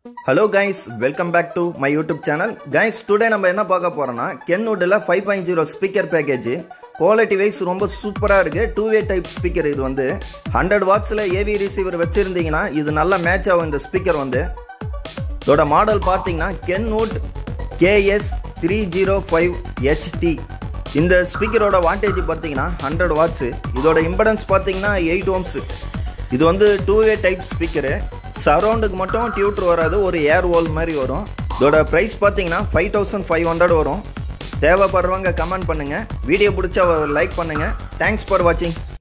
hello guys welcome back to my YouTube channel guys today நம்ம என்ன பார்க்க போறோம்னா கென்வுட்டில் five point zero speaker package quality wise ரொம்ப சூப்பராக இருக்குது டூ வே டைப் ஸ்பீக்கர் இது வந்து ஹண்ட்ரட் வாட்ஸில் ஏவி ரிசீவர் வச்சுருந்தீங்கன்னா இது நல்லா மேட்ச் ஆகும் இந்த ஸ்பீக்கர் வந்து இதோட மாடல் பார்த்தீங்கன்னா Kenwood KS three zero five HD இந்த ஸ்பீக்கரோட வாட்டேஜ் பார்த்தீங்கன்னா ஹண்ட்ரட் வாட்ஸு இதோட இம்படன்ஸ் பார்த்தீங்கன்னா எயிட் ஓம்ஸு இது வந்து டூ வே டைப் ஸ்பீக்கரு சரௌண்டுக்கு மட்டும் டியூட்ரு வராது ஒரு ஏர் வால் மாதிரி வரும் இதோட ப்ரைஸ் பார்த்தீங்கன்னா ஃபைவ் தௌசண்ட் ஃபைவ் ஹண்ட்ரட் வரும் தேவைப்படுறவங்க கமெண்ட் பண்ணுங்கள் வீடியோ பிடிச்சா லைக் பண்ணுங்கள் தேங்க்ஸ் ஃபார் வாட்சிங்